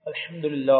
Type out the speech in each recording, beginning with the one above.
الحمد لله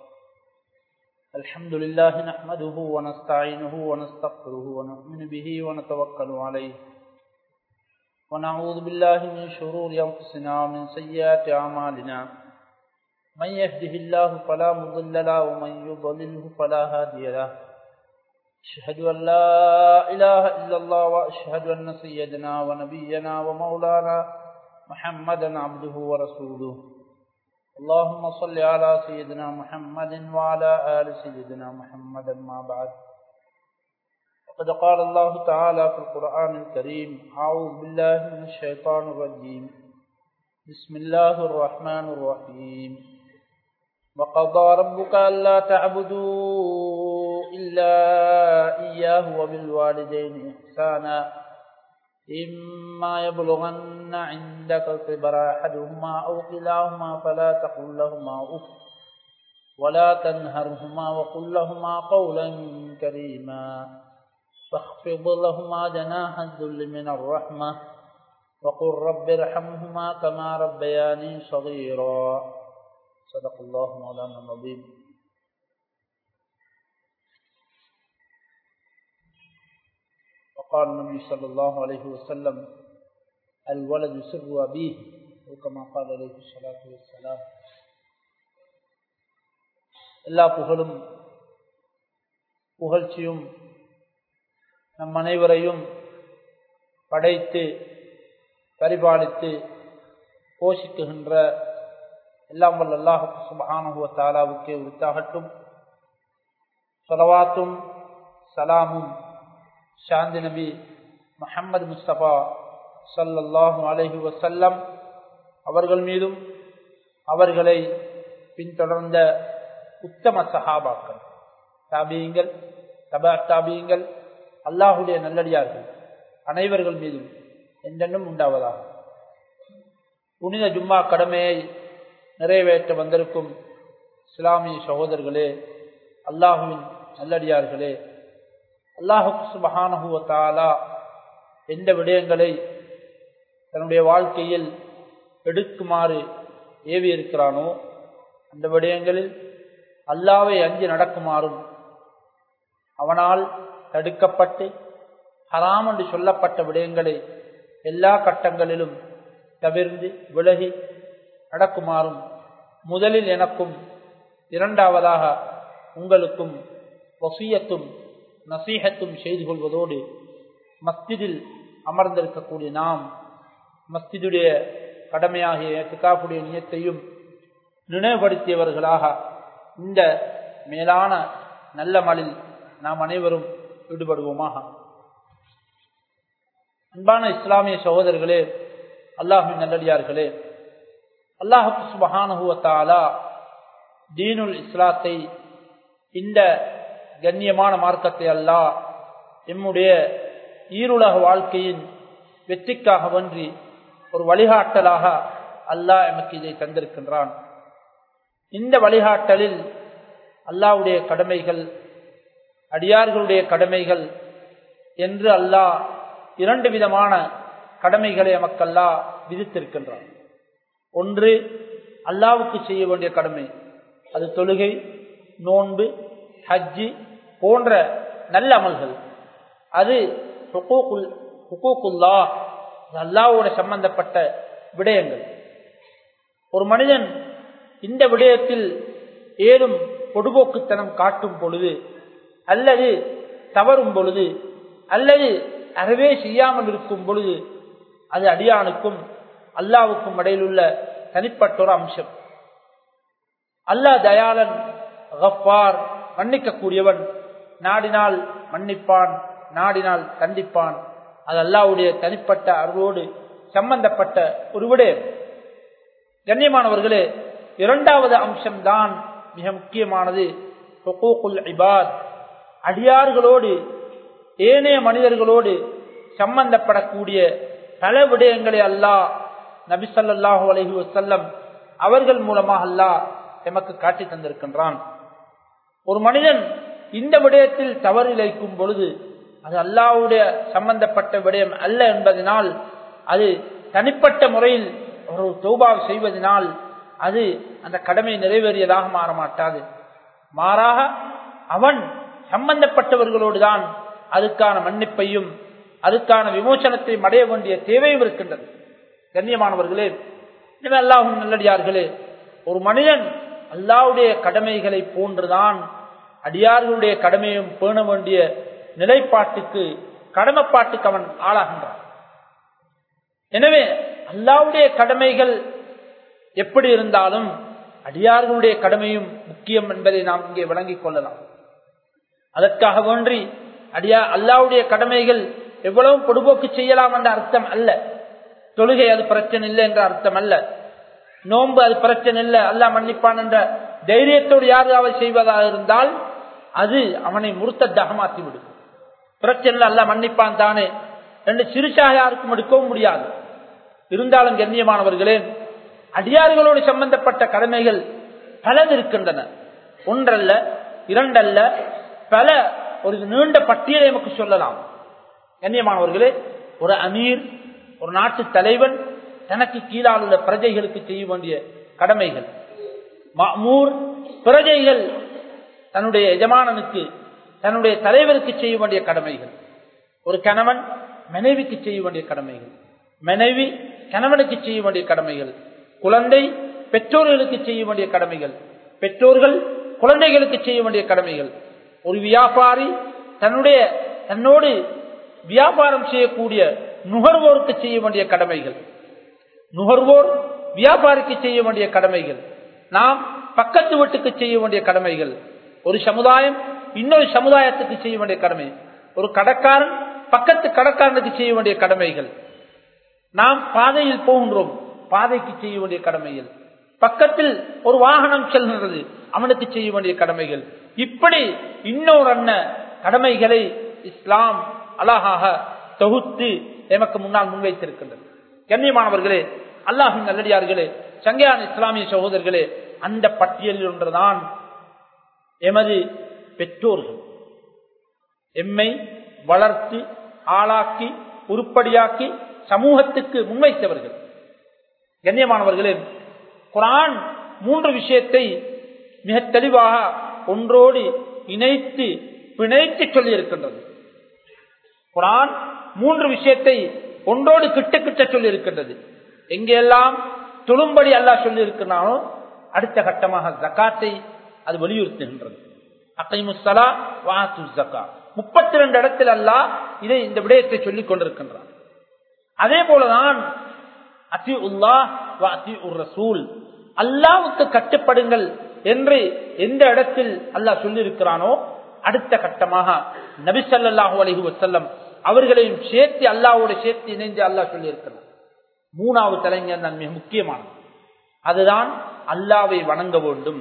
الحمد لله نحمده ونستعينه ونستغفره ونؤمن به ونتوكل عليه ونعوذ بالله من شرور أنفسنا ومن سيئات أعمالنا من يهده الله فلا مضل له ومن يضلله فلا هادي له أشهد أن لا إله إلا الله وأشهد أن سيدنا ونبينا ومولانا محمدا عبده ورسوله اللهم صل على سيدنا محمد وعلى آل سيدنا محمد ما بعد وقد قال الله تعالى في القرآن الكريم أعوذ بالله من الشيطان الرجيم بسم الله الرحمن الرحيم وقضى ربك ألا تعبدوا إلا إياه وبالوالدين إحسانا إما يبلغن عندك الكبر أحدهما أو كلاهما فلا تقل لهما أف ولا تنهرهما وقل لهما قولا كريما فاخفض لهما جناح الذل من الرحمة وقل رب ارحمهما كما ربياني صغيرا صدق الله مولانا العظيم وقال النبي صلى الله عليه وسلم الولد سر أبيه وكما قال عليه الصلاة والسلام எல்லா புகழும் புகழ்ச்சியும் நம் அனைவரையும் படைத்து பரிபாலித்து போஷிக்குகின்ற எல்லாம் வல்ல அல்லாஹ் சுபஹானுவ தாலாவுக்கே உரித்தாகட்டும் சொலவாத்தும் சலாமும் சாந்தி நபி முஹம்மது முஸ்தபா சல்லல்லாஹு அலஹி வசல்லம் அவர்கள் மீதும் அவர்களை பின்தொடர்ந்த உத்தம சஹாபாக்கள் தாபியங்கள் தபா தாபியங்கள் அல்லாஹுடைய நல்லடியார்கள் அனைவர்கள் மீதும் என்றென்னும் உண்டாவதாக புனித ஜும்மா கடமையை நிறைவேற்ற வந்திருக்கும் இஸ்லாமிய சகோதரர்களே அல்லாஹுவின் நல்லடியார்களே அல்லாஹு சுபஹானஹுவத்தாலா எந்த விடயங்களை தன்னுடைய வாழ்க்கையில் எடுக்குமாறு ஏவி இருக்கிறானோ அந்த விடயங்களில் அல்லாவை அஞ்சு நடக்குமாறும் அவனால் தடுக்கப்பட்டு ஹராம் என்று சொல்லப்பட்ட விடயங்களை எல்லா கட்டங்களிலும் தவிர்ந்து விலகி நடக்குமாறும் முதலில் எனக்கும் இரண்டாவதாக உங்களுக்கும் வசியத்தும் நசீகத்தும் செய்து கொள்வதோடு மஸ்திதில் அமர்ந்திருக்கக்கூடிய நாம் மஸ்திதுடைய கடமையாகிய திகாப்புடைய நியத்தையும் நினைவுபடுத்தியவர்களாக இந்த மேலான நல்ல மலில் நாம் அனைவரும் ஈடுபடுவோமாக அன்பான இஸ்லாமிய சகோதரர்களே அல்லாஹின் நல்லடியார்களே அல்லாஹு சுபஹானுவத்தாலா தீனுல் இஸ்லாத்தை இந்த கண்ணியமான மார்க்கத்தை அல்லா எம்முடைய ஈருலக வாழ்க்கையின் வெற்றிக்காக வன்றி ஒரு வழிகாட்டலாக அல்லாஹ் எமக்கு இதை தந்திருக்கின்றான் இந்த வழிகாட்டலில் அல்லாவுடைய கடமைகள் அடியார்களுடைய கடமைகள் என்று அல்லாஹ் இரண்டு விதமான கடமைகளை எமக்கல்லா விதித்திருக்கின்றான் ஒன்று அல்லாவுக்கு செய்ய வேண்டிய கடமை அது தொழுகை நோன்பு ஹஜ்ஜி போன்ற நல்ல அமல்கள் அது ஹுக்கூக்குல்லா அல்லாவோட சம்பந்தப்பட்ட விடயங்கள் ஒரு மனிதன் இந்த விடயத்தில் ஏதும் பொடுபோக்குத்தனம் காட்டும் பொழுது அல்லது தவறும் பொழுது அல்லது அறவே செய்யாமல் இருக்கும் பொழுது அது அடியானுக்கும் அல்லாவுக்கும் இடையிலுள்ள தனிப்பட்ட ஒரு அம்சம் அல்லா தயாளன் கஃபார் மன்னிக்கக்கூடியவன் நாடினால் மன்னிப்பான் நாடினால் கண்டிப்பான் அது அல்லாவுடைய தனிப்பட்ட அருளோடு சம்பந்தப்பட்ட ஒரு விடயம் கண்ணியமானவர்களே இரண்டாவது அம்சம்தான் மிக முக்கியமானது இபாத் அடியார்களோடு ஏனைய மனிதர்களோடு சம்பந்தப்படக்கூடிய பல விடயங்களை அல்லாஹ் நபிசல்லாஹு அலஹி வசல்லம் அவர்கள் மூலமாக அல்லாஹ் எமக்கு காட்டி தந்திருக்கின்றான் ஒரு மனிதன் இந்த விடயத்தில் தவறு இழைக்கும் பொழுது அது அல்லாவுடைய சம்பந்தப்பட்ட விடயம் அல்ல என்பதனால் அது தனிப்பட்ட முறையில் ஒரு தௌபா செய்வதனால் அது அந்த கடமை நிறைவேறியதாக மாற மாட்டாது மாறாக அவன் சம்பந்தப்பட்டவர்களோடு தான் அதுக்கான மன்னிப்பையும் அதுக்கான விமோசனத்தையும் அடைய வேண்டிய தேவையும் இருக்கின்றது கண்ணியமானவர்களே எனவே அல்லாஹும் நல்லடியார்களே ஒரு மனிதன் அல்லாவுடைய கடமைகளை போன்றுதான் அடியார்களுடைய கடமையும் பேண வேண்டிய நிலைப்பாட்டுக்கு கடமைப்பாட்டுக்கு அவன் ஆளாகின்றான் எனவே அல்லாவுடைய கடமைகள் எப்படி இருந்தாலும் அடியார்களுடைய கடமையும் முக்கியம் என்பதை நாம் இங்கே விளங்கிக் கொள்ளலாம் அதற்காக வேண்டி அடியா அல்லாவுடைய கடமைகள் எவ்வளவு பொடுபோக்கு செய்யலாம் என்ற அர்த்தம் அல்ல தொழுகை அது பிரச்சனை இல்லை என்ற அர்த்தம் அல்ல நோன்பு அது பிரச்சனை இல்லை அல்ல மன்னிப்பான் என்ற தைரியத்தோடு யாராவது செய்வதாக இருந்தால் அது அவனை முறுத்த தகமாக்கி விடும் பிரச்சனை அல்ல மன்னிப்பான் தானே என்று சிறுசாக யாருக்கும் எடுக்கவும் முடியாது இருந்தாலும் கண்ணியமானவர்களே அடியார்களோடு சம்பந்தப்பட்ட கடமைகள் பலது இருக்கின்றன ஒன்றல்ல இரண்டல்ல பல ஒரு நீண்ட பட்டியலை நமக்கு சொல்லலாம் கண்ணியமானவர்களே ஒரு அமீர் ஒரு நாட்டு தலைவன் தனக்கு கீழால் உள்ள பிரஜைகளுக்கு செய்ய வேண்டிய கடமைகள் மாமூர் பிரஜைகள் தன்னுடைய எஜமானனுக்கு தன்னுடைய தலைவருக்கு செய்ய வேண்டிய கடமைகள் ஒரு கணவன் மனைவிக்கு செய்ய வேண்டிய கடமைகள் மனைவி கணவனுக்கு செய்ய வேண்டிய கடமைகள் குழந்தை பெற்றோர்களுக்கு செய்ய வேண்டிய கடமைகள் பெற்றோர்கள் குழந்தைகளுக்கு செய்ய வேண்டிய கடமைகள் ஒரு வியாபாரி தன்னுடைய தன்னோடு வியாபாரம் செய்யக்கூடிய நுகர்வோருக்கு செய்ய வேண்டிய கடமைகள் நுகர்வோர் வியாபாரிக்கு செய்ய வேண்டிய கடமைகள் நாம் பக்கத்து வீட்டுக்கு செய்ய வேண்டிய கடமைகள் ஒரு சமுதாயம் இன்னொரு சமுதாயத்துக்கு செய்ய வேண்டிய கடமை ஒரு கடக்காரன் பக்கத்து கடக்காரனுக்கு செய்ய வேண்டிய கடமைகள் நாம் பாதையில் போகின்றோம் பாதைக்கு செய்ய வேண்டிய கடமைகள் பக்கத்தில் ஒரு வாகனம் செல்கிறது அவனுக்கு செய்ய வேண்டிய கடமைகள் இப்படி இன்னொரு அண்ண கடமைகளை இஸ்லாம் அழகாக தொகுத்து எமக்கு முன்னால் முன்வைத்திருக்கின்றது கண்ணியமானவர்களே அல்லாஹின் நல்லடியார்களே சங்கையான இஸ்லாமிய சகோதரர்களே அந்த பட்டியலில் ஒன்றுதான் எமது பெற்றோர்கள் எம்மை வளர்த்து ஆளாக்கி உருப்படியாக்கி சமூகத்துக்கு முன்வைத்தவர்கள் கண்ணியமானவர்களே குரான் மூன்று விஷயத்தை மிக தெளிவாக ஒன்றோடு இணைத்து பிணைத்து சொல்லி இருக்கின்றது குரான் மூன்று விஷயத்தை ஒன்றோடு கிட்ட கிட்ட சொல்லி இருக்கின்றது எங்கெல்லாம் தொழும்படி அல்லாஹ் சொல்லி இருக்கிறானோ அடுத்த கட்டமாக ஜக்காத்தை அது வலியுறுத்துகின்றது அக்கைமுசலா வாத்து ஜக்கா முப்பத்தி ரெண்டு இடத்தில் அல்லாஹ் இதை இந்த விடயத்தை சொல்லிக் கொண்டிருக்கின்றான் அதே போலதான் அதி உல்லா அதி உர் ரசூல் அல்லாவுக்கு கட்டுப்படுங்கள் என்று எந்த இடத்தில் அல்லாஹ் சொல்லியிருக்கிறானோ அடுத்த கட்டமாக நபிசல்லாஹூ அலஹி வசல்லம் அவர்களையும் சேர்த்து அல்லாவோட சேர்த்து இணைந்து அல்லாஹ் சொல்லியிருக்கிறார் மூணாவது தலைஞர் தான் மிக முக்கியமானது அதுதான் அல்லாவை வணங்க வேண்டும்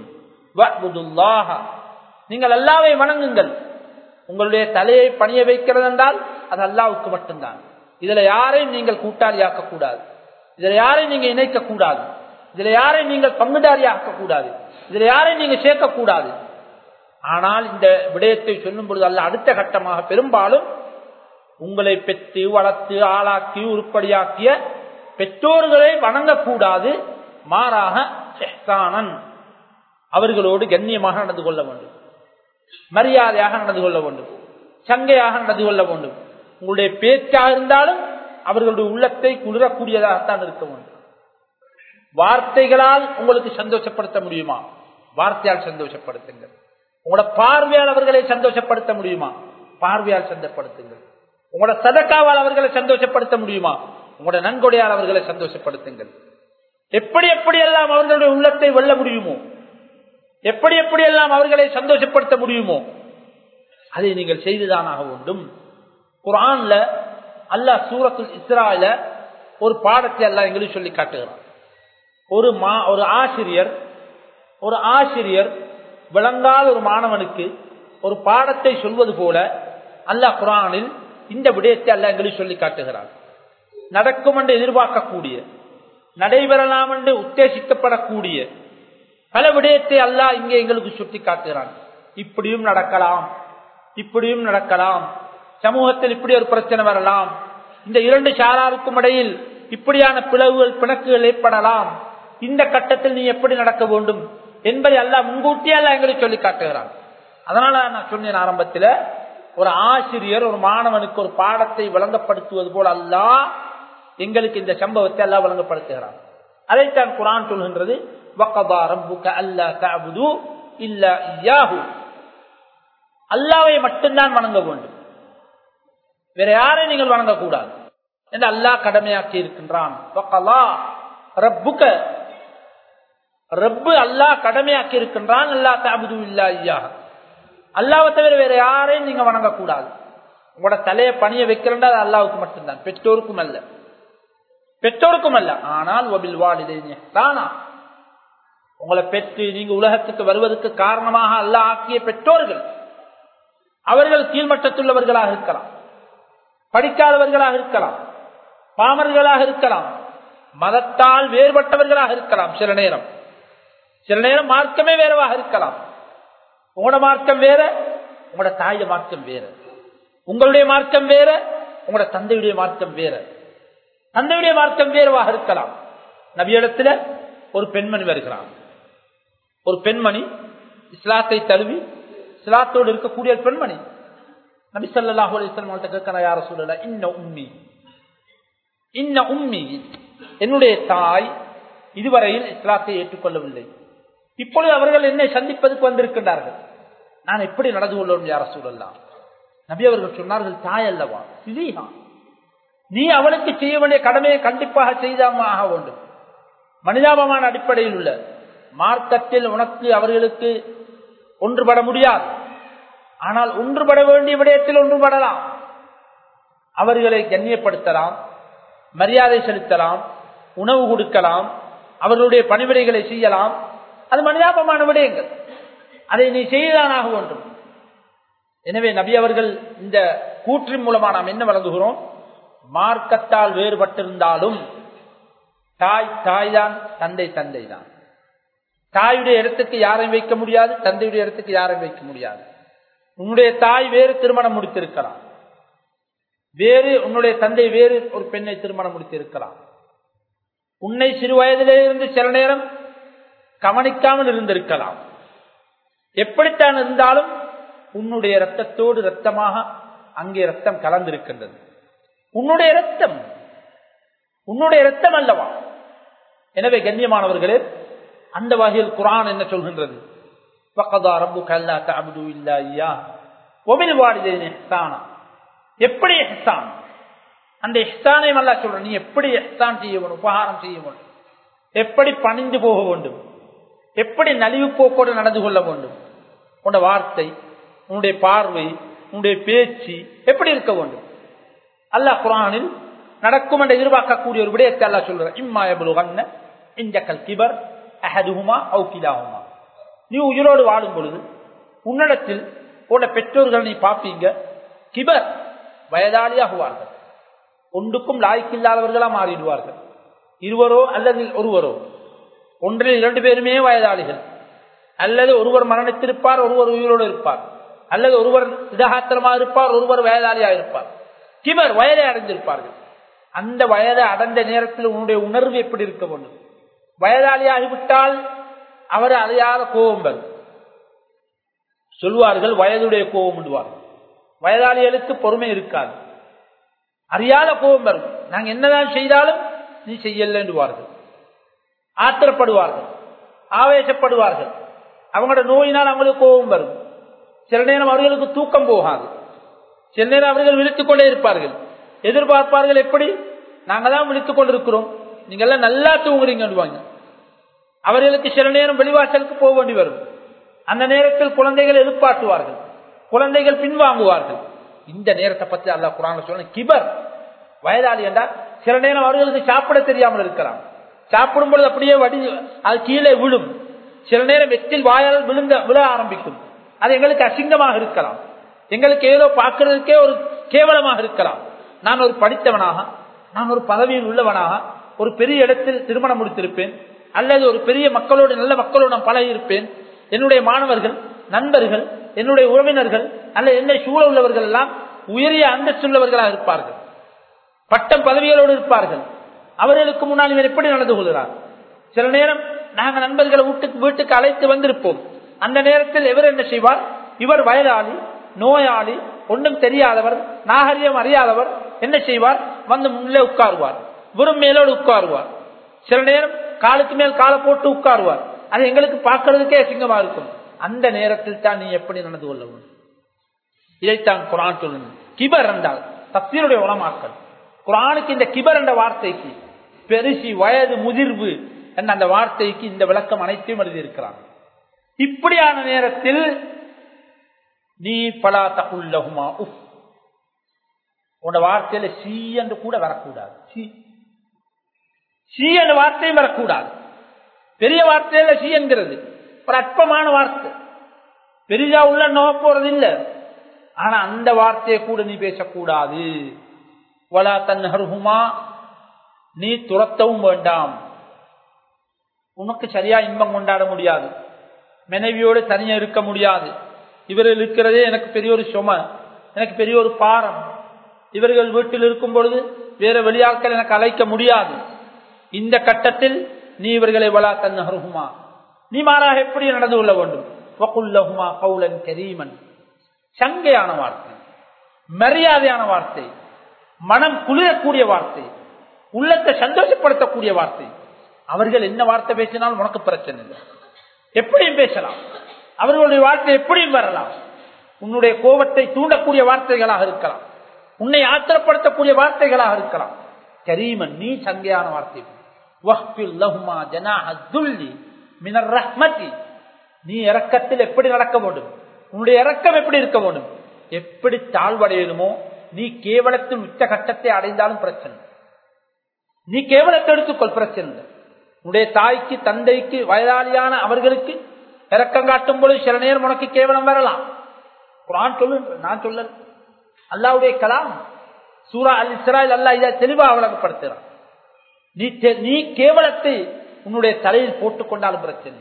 நீங்கள் அல்லாவை வணங்குங்கள் உங்களுடைய தலையை பணிய வைக்கிறது என்றால் அது அல்லாவுக்கு மட்டும்தான் இதுல யாரையும் நீங்கள் கூட்டாளியாக்க கூடாது இதுல யாரையும் நீங்க இணைக்க கூடாது இதுல யாரையும் நீங்கள் பங்குதாரியாக்க கூடாது இதுல யாரையும் நீங்க சேர்க்க கூடாது ஆனால் இந்த விடயத்தை சொல்லும் பொழுது அல்ல அடுத்த கட்டமாக பெரும்பாலும் உங்களை பெற்று வளர்த்து ஆளாக்கி உருப்படியாக்கிய பெற்றோர்களை வணங்கக்கூடாது மாறாக செஹ்தானன் அவர்களோடு கண்ணியமாக நடந்து கொள்ள வேண்டும் மரியாதையாக நடந்து கொள்ள வேண்டும் சங்கையாக நடந்து கொள்ள வேண்டும் உங்களுடைய பேச்சாக இருந்தாலும் அவர்களுடைய உள்ளத்தை குளிரக்கூடியதாகத்தான் இருக்க வேண்டும் வார்த்தைகளால் உங்களுக்கு சந்தோஷப்படுத்த முடியுமா வார்த்தையால் சந்தோஷப்படுத்துங்கள் உங்களோட பார்வையால் அவர்களை சந்தோஷப்படுத்த முடியுமா பார்வையால் சந்தோஷப்படுத்துங்கள் உங்களோட சதக்காவால் அவர்களை சந்தோஷப்படுத்த முடியுமா உங்களோட நன்கொடையால் அவர்களை சந்தோஷப்படுத்துங்கள் எப்படி எப்படி எல்லாம் அவர்களுடைய உள்ளத்தை வெல்ல முடியுமோ எப்படி எப்படி எல்லாம் அவர்களை சந்தோஷப்படுத்த முடியுமோ அதை நீங்கள் செய்துதான் ஆக வேண்டும் குரான்ல அல்லாஹ் சூரத்துல் இஸ்ராயில ஒரு பாடத்தை எல்லாம் எங்களுக்கு சொல்லி காட்டுகிறான் ஒரு மா ஒரு ஆசிரியர் ஒரு ஆசிரியர் விளங்காத ஒரு மாணவனுக்கு ஒரு பாடத்தை சொல்வது போல அல்லாஹ் குரானில் இந்த விடயத்தை அல்ல எங்களுக்கு சொல்லி காட்டுகிறார் நடக்கும் என்று எதிர்பார்க்கக்கூடிய நடைபெறலாம் என்று உத்தேசிக்கப்படக்கூடிய பல விடயத்தை அல்லாஹ் இங்கே எங்களுக்கு சுட்டி காட்டுகிறான் இப்படியும் நடக்கலாம் இப்படியும் நடக்கலாம் சமூகத்தில் இப்படி ஒரு பிரச்சனை வரலாம் இந்த இரண்டு சாராருக்கும் இடையில் இப்படியான பிளவுகள் பிணக்குகள் ஏற்படலாம் இந்த கட்டத்தில் நீ எப்படி நடக்க வேண்டும் என்பதை அல்லாஹ் முன்கூட்டியே அல்ல எங்களுக்கு சொல்லி காட்டுகிறான் அதனால நான் சொன்னேன் ஆரம்பத்தில் ஒரு ஆசிரியர் ஒரு மாணவனுக்கு ஒரு பாடத்தை விளங்கப்படுத்துவது போல அல்லாஹ் எங்களுக்கு இந்த சம்பவத்தை எல்லாம் வழங்கப்படுத்துகிறான் அதைத்தான் குரான் சொல்கின்றது வக்கபா ரப்புக அல்லா தஅபுது இல்லா இய்யாஹு அல்லாவை மட்டும்தான் வணங்க வேண்டும் வேற யாரையும் நீங்கள் வணங்கக்கூடாது என்று அல்லாஹ் கடமையாக்கி இருக்கின்றான் வக்கலா ரப்புக ரப்பு அல்லாஹ் கடமையாக்கி இருக்கின்றான் அல்லா தஅபுது இல்லா இய்யாஹு அல்லாவை தவிர வேற யாரையும் நீங்க வணங்கக்கூடாது உங்களோட தலையை பணிய வைக்கிறண்டா அது அல்லாவுக்கு மட்டும்தான் பெற்றோருக்கும் அல்ல பெற்றோருக்கும் அல்ல ஆனால் ஒபில் வாலிதேனே தானா உங்களை பெற்று நீங்க உலகத்துக்கு வருவதற்கு காரணமாக அல்ல ஆக்கிய பெற்றோர்கள் அவர்கள் கீழ்மட்டத்துள்ளவர்களாக இருக்கலாம் படிக்காதவர்களாக இருக்கலாம் பாமர்களாக இருக்கலாம் மதத்தால் வேறுபட்டவர்களாக இருக்கலாம் சில நேரம் சில நேரம் மார்க்கமே வேறவாக இருக்கலாம் உங்களோட மார்க்கம் வேற உங்களோட தாய மார்க்கம் வேற உங்களுடைய மார்க்கம் வேற உங்களோட தந்தையுடைய மார்க்கம் வேற தந்தையுடைய மார்க்கம் வேறுவாக இருக்கலாம் நபியிடத்துல ஒரு பெண்மணி வருகிறான் ஒரு பெண்மணி இஸ்லாத்தை தழுவி இஸ்லாத்தோடு இருக்கக்கூடிய ஒரு பெண்மணி நபி சல்லாஹூ அலிஸ்லாம் கேட்கிற யார சொல்லல இன்ன உம்மி இன்ன உம்மி என்னுடைய தாய் இதுவரையில் இஸ்லாத்தை ஏற்றுக்கொள்ளவில்லை இப்பொழுது அவர்கள் என்னை சந்திப்பதற்கு வந்திருக்கின்றார்கள் நான் எப்படி நடந்து கொள்ளணும் யார சூழல்லாம் நபி அவர்கள் சொன்னார்கள் தாய் அல்லவா சிதிஹா நீ அவளுக்கு செய்ய வேண்டிய கடமையை கண்டிப்பாக செய்தாக வேண்டும் மனிதாபமான அடிப்படையில் உள்ள மார்க்கத்தில் உனக்கு அவர்களுக்கு ஒன்றுபட முடியாது ஆனால் ஒன்றுபட வேண்டிய விடயத்தில் ஒன்றுபடலாம் அவர்களை கண்ணியப்படுத்தலாம் மரியாதை செலுத்தலாம் உணவு கொடுக்கலாம் அவர்களுடைய பணிவிடைகளை செய்யலாம் அது மனிதாபமான விடயங்கள் அதை நீ செய்யதான் ஆக வேண்டும் எனவே நபி அவர்கள் இந்த கூற்றின் மூலமா நாம் என்ன வழங்குகிறோம் மார்க்கத்தால் வேறுபட்டிருந்தாலும் தாய் தாய் தான் தந்தை தந்தை தான் தாயுடைய இடத்துக்கு யாரையும் வைக்க முடியாது தந்தையுடைய இடத்துக்கு யாரையும் வைக்க முடியாது உன்னுடைய தாய் வேறு திருமணம் முடித்திருக்கலாம் வேறு உன்னுடைய தந்தை வேறு ஒரு பெண்ணை திருமணம் முடித்திருக்கலாம் உன்னை சிறு வயதிலே இருந்து சில நேரம் கவனிக்காமல் இருந்திருக்கலாம் எப்படித்தான் இருந்தாலும் உன்னுடைய ரத்தத்தோடு ரத்தமாக அங்கே ரத்தம் கலந்திருக்கின்றது உன்னுடைய ரத்தம் உன்னுடைய ரத்தம் அல்லவா எனவே கண்ணியமானவர்களே அந்த வகையில் குரான் என்ன சொல்கின்றது எப்படி எஹ்சான் அந்த எஹ்சானை அல்லா சொல்ற நீ எப்படி எஹ்சான் செய்ய வேண்டும் உபகாரம் செய்ய வேண்டும் எப்படி பணிந்து போக வேண்டும் எப்படி நலிவு போக்கோடு நடந்து கொள்ள வேண்டும் உன்னுடைய வார்த்தை உன்னுடைய பார்வை உன்னுடைய பேச்சு எப்படி இருக்க வேண்டும் அல்லாஹ் குரானில் நடக்கும் என்று எதிர்பார்க்கக்கூடிய ஒரு விடயத்தை அல்லா சொல்ற இம்மாயபுல் இந்த கல்கிபர் அஹதுமா அவுக்கிலாகுமா நீ உயிரோடு வாழும் பொழுது உன்னிடத்தில் உன்ன பெற்றோர்கள் நீ பார்ப்பீங்க கிபர் வயதாளியாகுவார்கள் ஒன்றுக்கும் லாய்க்கில்லாதவர்களா மாறிடுவார்கள் இருவரோ அல்லது ஒருவரோ ஒன்றில் இரண்டு பேருமே வயதாளிகள் அல்லது ஒருவர் மரணித்திருப்பார் ஒருவர் உயிரோடு இருப்பார் அல்லது ஒருவர் சிதகாத்திரமாக இருப்பார் ஒருவர் வயதாளியாக இருப்பார் கிபர் வயதை அடைந்திருப்பார்கள் அந்த வயதை அடைந்த நேரத்தில் உன்னுடைய உணர்வு எப்படி இருக்க வேண்டும் வயதாளியாகிவிட்டால் அவர் அறியாத கோபம் வரும் சொல்வார்கள் வயதுடைய கோபம் விடுவார்கள் வயதாளிகளுக்கு பொறுமை இருக்காது அறியாத கோபம் வரும் நாங்க என்னதான் செய்தாலும் நீ செய்யலன்றுவார்கள் ஆத்திரப்படுவார்கள் ஆவேசப்படுவார்கள் அவங்களோட நோயினால் அவங்களுக்கு கோபம் வரும் சில நேரம் அவர்களுக்கு தூக்கம் போகாது சில நேரம் அவர்கள் விழித்துக் கொண்டே இருப்பார்கள் எதிர்பார்ப்பார்கள் எப்படி நாங்க தான் விழித்துக் கொண்டிருக்கிறோம் நீங்க எல்லாம் நல்லா தூங்குறீங்க அவர்களுக்கு சில நேரம் வெளிவாசலுக்கு போக வேண்டி வரும் அந்த நேரத்தில் குழந்தைகள் எதிர்பார்த்துவார்கள் குழந்தைகள் பின்வாங்குவார்கள் இந்த நேரத்தை பத்தி அல்லா குரான் சொல்ல கிபர் வயதாளி என்றால் சில நேரம் அவர்களுக்கு சாப்பிட தெரியாமல் இருக்கலாம் சாப்பிடும் பொழுது அப்படியே வடி அது கீழே விழும் சில நேரம் வெற்றில் வாயால் விழுந்த விழ ஆரம்பிக்கும் அது எங்களுக்கு அசிங்கமாக இருக்கலாம் எங்களுக்கு ஏதோ பார்க்கறதுக்கே ஒரு கேவலமாக இருக்கலாம் நான் ஒரு படித்தவனாக நான் ஒரு பதவியில் உள்ளவனாக ஒரு பெரிய இடத்தில் திருமணம் முடித்திருப்பேன் அல்லது ஒரு பெரிய மக்களோடு நல்ல மக்களோடு நான் பழகி இருப்பேன் என்னுடைய மாணவர்கள் நண்பர்கள் என்னுடைய உறவினர்கள் அல்ல என்னை சூழ உள்ளவர்கள் எல்லாம் உயரிய அந்தஸ்துள்ளவர்களாக இருப்பார்கள் பட்டம் பதவிகளோடு இருப்பார்கள் அவர்களுக்கு முன்னால் இவர் எப்படி நடந்து கொள்கிறார் சில நேரம் நாங்க நண்பர்களை வீட்டுக்கு வீட்டுக்கு அழைத்து வந்திருப்போம் அந்த நேரத்தில் இவர் என்ன செய்வார் இவர் வயதாளி நோயாளி ஒன்றும் தெரியாதவர் நாகரிகம் அறியாதவர் என்ன செய்வார் வந்து முன்னே உட்காருவார் வெறும் மேலோடு உட்காருவார் சில நேரம் காலுக்கு மேல் காலை போட்டு உட்காருவார் அது எங்களுக்கு பார்க்கறதுக்கே அசிங்கமா இருக்கும் அந்த நேரத்தில் தான் நீ எப்படி நடந்து கொள்ள வேண்டும் இதைத்தான் குரான் சொல்லுங்க கிபர் என்றால் தப்சீருடைய உளமாக்கல் குரானுக்கு இந்த கிபர் என்ற வார்த்தைக்கு பெருசி வயது முதிர்வு என்ற அந்த வார்த்தைக்கு இந்த விளக்கம் அனைத்தையும் எழுதியிருக்கிறான் இப்படியான நேரத்தில் நீ பலா தகுல்லகுமா உஃப் உன் வார்த்தையில சி என்று கூட வரக்கூடாது சி சி என்ற வார்த்தையும் வரக்கூடாது பெரிய வார்த்தையில சி என்கிறது ஒரு அற்பமான வார்த்தை பெரிதா உள்ள நோக போறது இல்ல ஆனா அந்த வார்த்தையை கூட நீ பேசக்கூடாது வலா தன்ஹருமா நீ துரத்தவும் வேண்டாம் உனக்கு சரியா இன்பம் கொண்டாட முடியாது மனைவியோடு தனியா இருக்க முடியாது இவர்கள் இருக்கிறதே எனக்கு பெரிய ஒரு சும எனக்கு பெரிய ஒரு பாரம் இவர்கள் வீட்டில் இருக்கும் பொழுது வேற வெளியாட்கள் எனக்கு அழைக்க முடியாது இந்த கட்டத்தில் நீ இவர்களை வளா தன்ஹருமா நீ மாறாக எப்படி நடந்து கொள்ள வேண்டும் வகுல்லஹுமா கவுலன் கரீமன் சங்கையான வார்த்தை மரியாதையான வார்த்தை மனம் குளிரக்கூடிய வார்த்தை உள்ளத்தை சந்தோஷப்படுத்தக்கூடிய வார்த்தை அவர்கள் என்ன வார்த்தை பேசினாலும் உனக்கு பிரச்சனை இல்லை எப்படியும் பேசலாம் அவர்களுடைய வார்த்தை எப்படியும் வரலாம் உன்னுடைய கோபத்தை தூண்டக்கூடிய வார்த்தைகளாக இருக்கலாம் உன்னை ஆத்திரப்படுத்தக்கூடிய வார்த்தைகளாக இருக்கலாம் கரீமன் நீ சங்கையான வார்த்தை நீ இறக்கத்தில் எப்படி நடக்க வேண்டும் உன்னுடைய இறக்கம் எப்படி இருக்க வேண்டும் எப்படி தாழ்வடையணுமோ நீ கேவலத்தின் உச்ச கட்டத்தை அடைந்தாலும் பிரச்சனை நீ கேவலத்தை எடுத்துக்கொள் பிரச்சனை இல்லை உன்னுடைய தாய்க்கு தந்தைக்கு வயதாளியான அவர்களுக்கு இறக்கம் காட்டும் பொழுது சில நேரம் உனக்கு கேவலம் வரலாம் குரான் சொல்லு நான் சொல்ல அல்லாவுடைய கலாம் சூரா அல் இஸ்ராயில் அல்லா இதை தெளிவா வழங்கப்படுத்துகிறான் நீ நீ கேவலத்தை உன்னுடைய தலையில் போட்டுக் கொண்டாலும் பிரச்சனை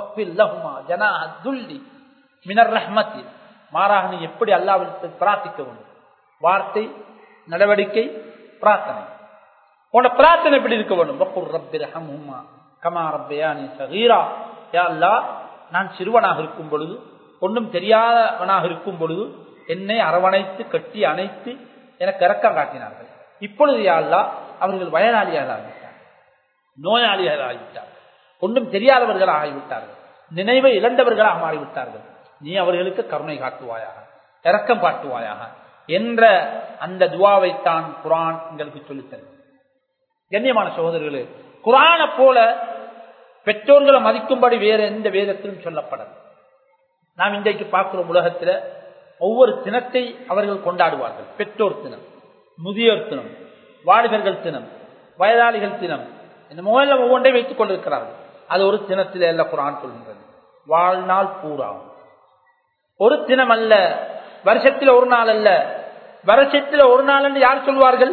மாறாக நீ எப்படி அல்லாவிற்கு பிரார்த்திக்க வேண்டும் வார்த்தை நடவடிக்கை பிரார்த்தனை உன்னோட பிரார்த்தனை எப்படி இருக்க வேண்டும் கமா ரப்பயானி சகீரா யா அல்லா நான் சிறுவனாக இருக்கும் பொழுது ஒன்றும் தெரியாதவனாக இருக்கும் பொழுது என்னை அரவணைத்து கட்டி அணைத்து எனக்கு இறக்கம் காட்டினார்கள் இப்பொழுது யா அல்லா அவர்கள் வயநாளியாக ஆகிவிட்டார் நோயாளியாக ஆகிவிட்டார் ஒன்றும் தெரியாதவர்களாக ஆகிவிட்டார்கள் நினைவை இழந்தவர்களாக மாறிவிட்டார்கள் நீ அவர்களுக்கு கருணை காட்டுவாயாக இறக்கம் காட்டுவாயாக என்ற அந்த துவாவைத்தான் குரான் எங்களுக்கு சொல்லித்தரு கண்ணியமான சகோதரர்களே குரானை போல பெற்றோர்களை மதிக்கும்படி வேற எந்த வேதத்திலும் சொல்லப்படல நாம் இன்றைக்கு பார்க்கிறோம் உலகத்துல ஒவ்வொரு தினத்தை அவர்கள் கொண்டாடுவார்கள் பெற்றோர் தினம் முதியோர் தினம் வாலிபர்கள் தினம் வயதாளிகள் தினம் இந்த முகல்ல ஒவ்வொன்றை வைத்துக் கொண்டிருக்கிறார்கள் அது ஒரு தினத்தில் அல்ல குரான் சொல்கின்றது வாழ்நாள் பூரா ஒரு தினம் அல்ல வருஷத்தில் ஒரு நாள் அல்ல வருஷத்தில் ஒரு நாள் என்று யார் சொல்வார்கள்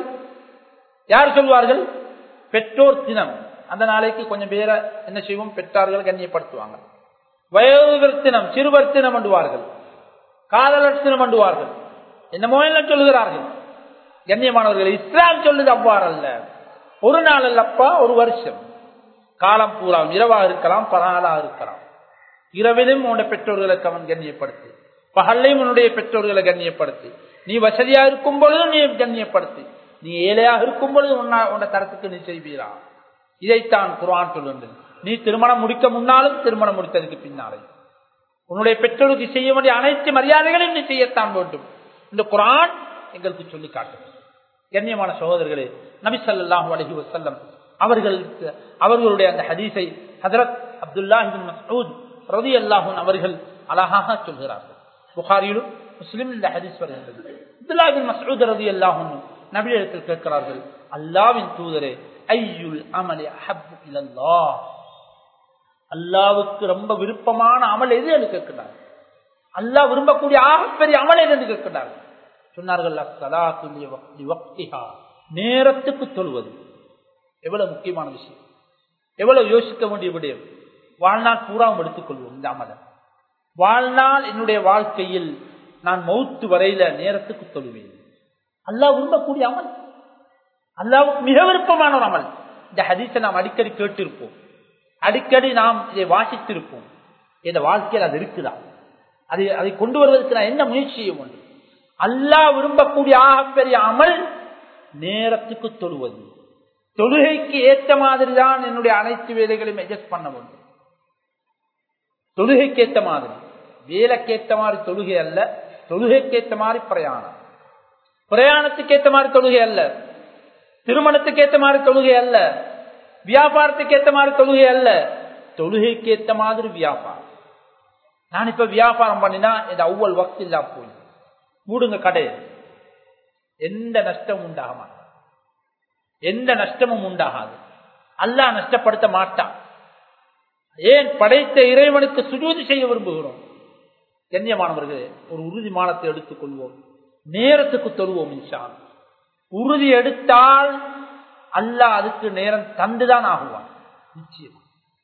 யார் சொல்வார்கள் பெற்றோர் தினம் அந்த நாளைக்கு கொஞ்சம் பேரை என்ன செய்வோம் பெற்றார்கள் கண்ணியப்படுத்துவாங்க வயோதிகர் தினம் சிறுவர் தினம் அண்டுவார்கள் காதலர் தினம் அண்டுவார்கள் என்னமோ எல்லாம் சொல்லுகிறார்கள் கண்ணியமானவர்கள் இஸ்லாம் சொல்லுது அவ்வாறு அல்ல ஒரு நாள் அல்லப்பா ஒரு வருஷம் காலம் பூரா இரவாக இருக்கலாம் பகலாக இருக்கலாம் இரவிலும் உன்னுடைய பெற்றோர்களுக்கு அவன் கண்ணியப்படுத்து பகல்லையும் உன்னுடைய பெற்றோர்களை கண்ணியப்படுத்து நீ வசதியா இருக்கும் பொழுதும் நீ கண்ணியப்படுத்து நீ ஏழையாக இருக்கும் பொழுது உன்னை தரத்துக்கு நீ செய்வீரா இதைத்தான் குர்ஆன் சொல்லுங்கள் நீ திருமணம் முடிக்க முன்னாலும் திருமணம் முடித்ததுக்கு பின்னாலே உன்னுடைய பெற்றோருக்கு செய்ய வேண்டிய அனைத்து மரியாதைகளையும் நீ செய்யத்தான் வேண்டும் இந்த குரான் எங்களுக்கு சொல்லி காட்டும் கண்ணியமான சகோதரர்களே நபி ஸல்லல்லாஹு அலைஹி வஸல்லம் அவர்கள் அவர்களுடைய அந்த ஹதீஸை ஹஜரத் அப்துல்லாஹிபின் மஸ்ஊத் ரலியல்லாஹு அன்ஹு அவர்கள் அழகாக சொல்கிறார்கள் புகாரியிலும் முஸ்லிம் இந்த ஹதீஸ் வருகிறது அப்துல்லாஹிபின் மஸ்ஊத் ரலியல்லாஹு அன்ஹு நபியிடத்தில் கேட்கிறார்கள் அல்லாவின் தூதரே ஐயுல் அமலி அஹப்பு இலல்லாஹ் அல்லாவுக்கு ரொம்ப விருப்பமான அமல் எது என்று கேட்கிறார் அல்லாஹ் விரும்பக்கூடிய ஆகப்பெரிய அமல் எது என்று கேட்கிறார் சொன்னார்கள் நேரத்துக்கு சொல்வது எவ்வளவு முக்கியமான விஷயம் எவ்வளவு யோசிக்க வேண்டிய விடயம் வாழ்நாள் பூராவும் எடுத்துக்கொள்வோம் இந்த அமலை வாழ்நாள் என்னுடைய வாழ்க்கையில் நான் மௌத்து வரையில நேரத்துக்கு தொழுவேன் அல்லாஹ் விரும்பக்கூடிய அமல் அல்லாவுக்கு மிக விருப்பமான ஒரு அமல் இந்த ஹதீஸை நாம் அடிக்கடி கேட்டிருப்போம் அடிக்கடி நாம் இதை வாசித்திருப்போம் இந்த வாழ்க்கையில் அது இருக்குதா அதை அதை கொண்டு வருவதற்கு நான் என்ன முயற்சி செய்ய வேண்டும் அல்லாஹ் விரும்பக்கூடிய ஆகப்பெரிய அமல் நேரத்துக்கு தொழுவது தொழுகைக்கு ஏற்ற மாதிரி தான் என்னுடைய அனைத்து வேலைகளையும் அட்ஜஸ்ட் பண்ண வேண்டும் தொழுகைக்கு ஏற்ற மாதிரி வேலைக்கேற்ற மாதிரி தொழுகை அல்ல தொழுகைக்கேற்ற மாதிரி பிரயாணம் பிரயாணத்துக்கு ஏற்ற மாதிரி தொழுகை அல்ல திருமணத்துக்கு ஏற்ற மாதிரி தொழுகை அல்ல வியாபாரத்துக்கு ஏற்ற மாதிரி தொழுகை அல்ல தொழுகைக்கு ஏற்ற மாதிரி வியாபாரம் நான் இப்ப வியாபாரம் பண்ணினா இந்த அவ்வளவு வக்து இல்லா போய் மூடுங்க கடையை எந்த நஷ்டமும் உண்டாக மாட்டான் எந்த நஷ்டமும் உண்டாகாது அல்லாஹ் நஷ்டப்படுத்த மாட்டான் ஏன் படைத்த இறைவனுக்கு சுஜூதி செய்ய விரும்புகிறோம் கண்ணியமானவர்களே ஒரு உறுதிமானத்தை எடுத்துக் கொள்வோம் நேரத்துக்கு தொழுவோம் இன்ஷான் உறுதி எடுத்தால் அல்லாஹ் அதுக்கு நேரம் தந்துதான் ஆகுவான் நிச்சயம்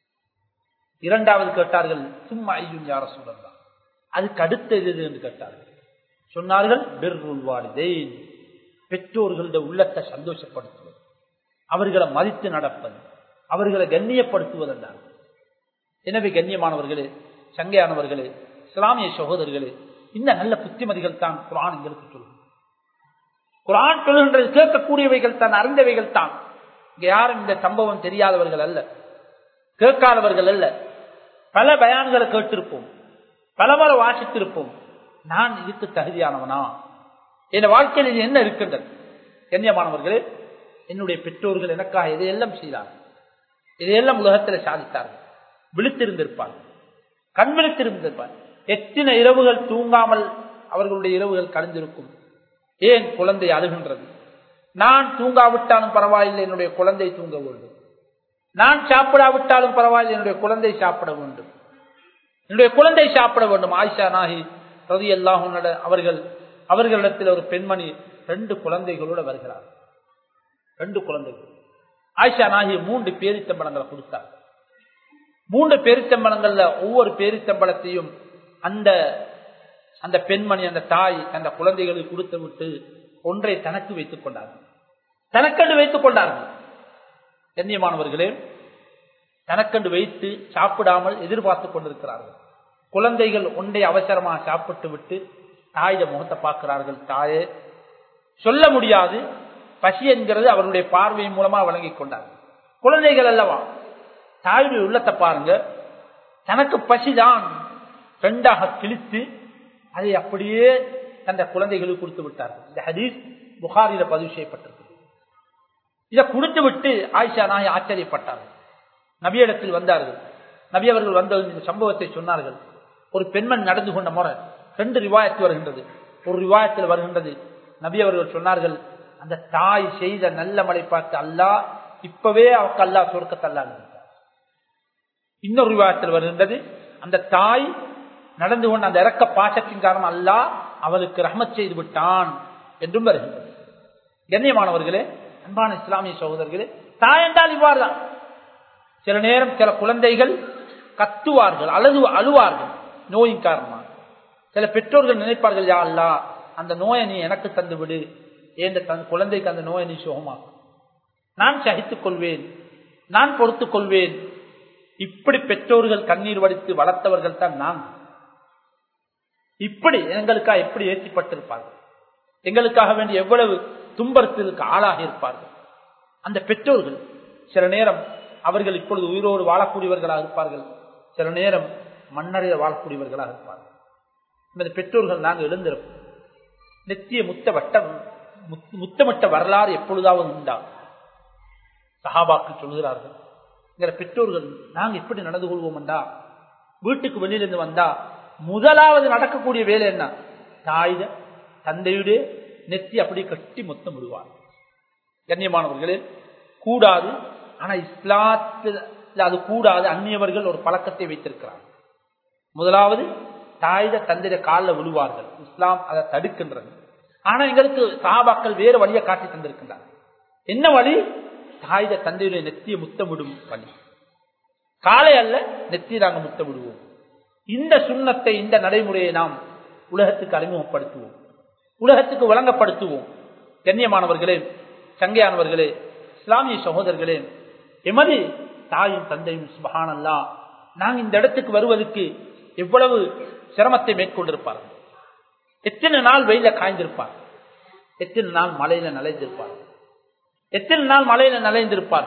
இரண்டாவது கேட்டார்கள் சும்மா ஐயும் யார சொல்லலாம் அதுக்கு அடுத்த எது என்று கேட்டார்கள் சொன்னார்கள் பெருள் வாலிதேன் பெற்றோர்களுடைய உள்ளத்தை சந்தோஷப்படுத்துவது அவர்களை மதித்து நடப்பது அவர்களை கண்ணியப்படுத்துவதெல்லாம் எனவே கண்ணியமானவர்களே சங்கையானவர்களே இஸ்லாமிய சகோதரர்களே இந்த நல்ல புத்திமதிகள் தான் குரான் எங்களுக்கு சொல்லும் குரான் சொல்கின்றது கேட்கக்கூடியவைகள் தான் அறிந்தவைகள் தான் இங்க யாரும் இந்த சம்பவம் தெரியாதவர்கள் அல்ல கேட்காதவர்கள் அல்ல பல பயான்களை கேட்டிருப்போம் பலமுறை வாசித்திருப்போம் நான் இதுக்கு தகுதியானவனா என் வாழ்க்கையில் இது என்ன இருக்கின்றது கண்ணியமானவர்களே என்னுடைய பெற்றோர்கள் எனக்காக இதையெல்லாம் செய்தார்கள் இதையெல்லாம் உலகத்தில் சாதித்தார்கள் விழித்திருந்திருப்பார்கள் கண் விழித்திருந்திருப்பார் எத்தனை இரவுகள் தூங்காமல் அவர்களுடைய இரவுகள் கழிந்திருக்கும் ஏன் குழந்தை அழுகின்றது நான் தூங்காவிட்டாலும் பரவாயில்லை என்னுடைய குழந்தை தூங்க வேண்டும் நான் சாப்பிடாவிட்டாலும் பரவாயில்லை என்னுடைய குழந்தை சாப்பிட வேண்டும் என்னுடைய குழந்தை சாப்பிட வேண்டும் ஆயிஷா நாகி ரவி எல்லாம் அவர்கள் அவர்களிடத்தில் ஒரு பெண்மணி ரெண்டு குழந்தைகளோட வருகிறார் ரெண்டு குழந்தைகள் ஆயிஷா நாகி மூன்று பேரித்தம்பளங்களை கொடுத்தார் மூன்று பேரித்தம்பளங்கள்ல ஒவ்வொரு பேரித்தம்பளத்தையும் அந்த அந்த பெண்மணி அந்த தாய் அந்த குழந்தைகளுக்கு கொடுத்து விட்டு ஒன்றை தனக்கு வைத்துக் கொண்டார்கள் தனக்கண்டு வைத்துக் கொண்டார்கள் கண்ணியமானவர்களே தனக்கண்டு வைத்து சாப்பிடாமல் எதிர்பார்த்து கொண்டிருக்கிறார்கள் குழந்தைகள் ஒன்றை அவசரமாக சாப்பிட்டு விட்டு தாயிட முகத்தை பார்க்கிறார்கள் தாயே சொல்ல முடியாது பசி என்கிறது அவருடைய பார்வையின் மூலமா வழங்கிக் கொண்டார்கள் குழந்தைகள் அல்லவா தாயுடைய உள்ளத்தை பாருங்க தனக்கு பசிதான் ரெண்டாக கிழித்து அதை அப்படியே தந்த குழந்தைகளுக்கு கொடுத்து விட்டார்கள் இந்த ஹதீஸ் புகாரில பதிவு செய்யப்பட்டிருக்கு இதை கொடுத்து விட்டு ஆயிஷா நாய் ஆச்சரியப்பட்டார்கள் நபியிடத்தில் வந்தார்கள் நபி அவர்கள் வந்த இந்த சம்பவத்தை சொன்னார்கள் ஒரு பெண்மண் நடந்து கொண்ட முறை ரெண்டு ரிவாயத்து வருகின்றது ஒரு ரிவாயத்தில் வருகின்றது நபி அவர்கள் சொன்னார்கள் அந்த தாய் செய்த நல்ல மழை பார்த்து அல்லா இப்பவே அவருக்கு அல்லா சொர்க்கத்தல்லா இன்னொரு விவாதத்தில் வருகின்றது அந்த தாய் நடந்து கொண்ட அந்த இறக்க பாசத்தின் காரணம் அல்லா அவளுக்கு ரஹமத் செய்து விட்டான் என்றும் வருகின்றது கண்ணியமானவர்களே அன்பான இஸ்லாமிய சகோதரர்களே தாய் என்றால் இவ்வாறுதான் சில நேரம் சில குழந்தைகள் கத்துவார்கள் அழுது அழுவார்கள் நோயின் காரணமாக சில பெற்றோர்கள் நினைப்பார்கள் யா அல்லா அந்த நோயை நீ எனக்கு தந்து விடு ஏன் தன் குழந்தைக்கு அந்த நோயை நீ சுகமாக்கும் நான் சகித்துக் கொள்வேன் நான் பொறுத்துக் கொள்வேன் இப்படி பெற்றோர்கள் கண்ணீர் வடித்து வளர்த்தவர்கள் தான் நான் இப்படி எங்களுக்காக எப்படி ஏற்றிப்பட்டிருப்பார்கள் எங்களுக்காக வேண்டி எவ்வளவு துன்பத்திற்கு ஆளாக இருப்பார்கள் அந்த பெற்றோர்கள் சில நேரம் அவர்கள் இப்பொழுது உயிரோடு வாழக்கூடியவர்களாக இருப்பார்கள் சில நேரம் மன்னரையில் வாழக்கூடியவர்களாக இருப்பார்கள் இந்த பெற்றோர்கள் நாங்கள் எழுந்திருப்போம் நித்திய முத்த வட்டம் முத்தமிட்ட வரலாறு எப்பொழுதாவது உண்டா சஹாபாக்கு சொல்கிறார்கள் எங்களை பெற்றோர்கள் நாங்க எப்படி நடந்து கொள்வோம்டா வீட்டுக்கு வெளியிலிருந்து வந்தா முதலாவது நடக்கக்கூடிய வேலை என்ன தாயுட தந்தையுடைய நெத்தி அப்படி கட்டி மொத்தம் விடுவார் கண்ணியமானவர்களே கூடாது ஆனா இஸ்லாத்தில் அது கூடாது அந்நியவர்கள் ஒரு பழக்கத்தை வைத்திருக்கிறார் முதலாவது தாயுட தந்தைய காலில் விழுவார்கள் இஸ்லாம் அதை தடுக்கின்றது ஆனா எங்களுக்கு சாபாக்கள் வேறு வழியை காட்டி தந்திருக்கின்றார் என்ன வழி தாயுட தந்தையுடைய நெத்தியை முத்தமிடும் வழி காலை அல்ல நெத்தி நாங்க முத்தமிடுவோம் இந்த சுண்ணத்தை இந்த நடைமுறையை நாம் உலகத்துக்கு அறிமுகப்படுத்துவோம் உலகத்துக்கு வழங்கப்படுத்துவோம் கண்ணியமானவர்களே சங்கையானவர்களே இஸ்லாமிய சகோதரர்களே எமது தாயும் தந்தையும் சுபஹானல்லா நாங்க இந்த இடத்துக்கு வருவதற்கு எவ்வளவு சிரமத்தை மேற்கொண்டிருப்பார்கள் எத்தனை நாள் வெயில காய்ந்திருப்பார் எத்தனை நாள் மலையில நலைந்திருப்பார் எத்தனை நாள் மலையில நலைந்திருப்பார்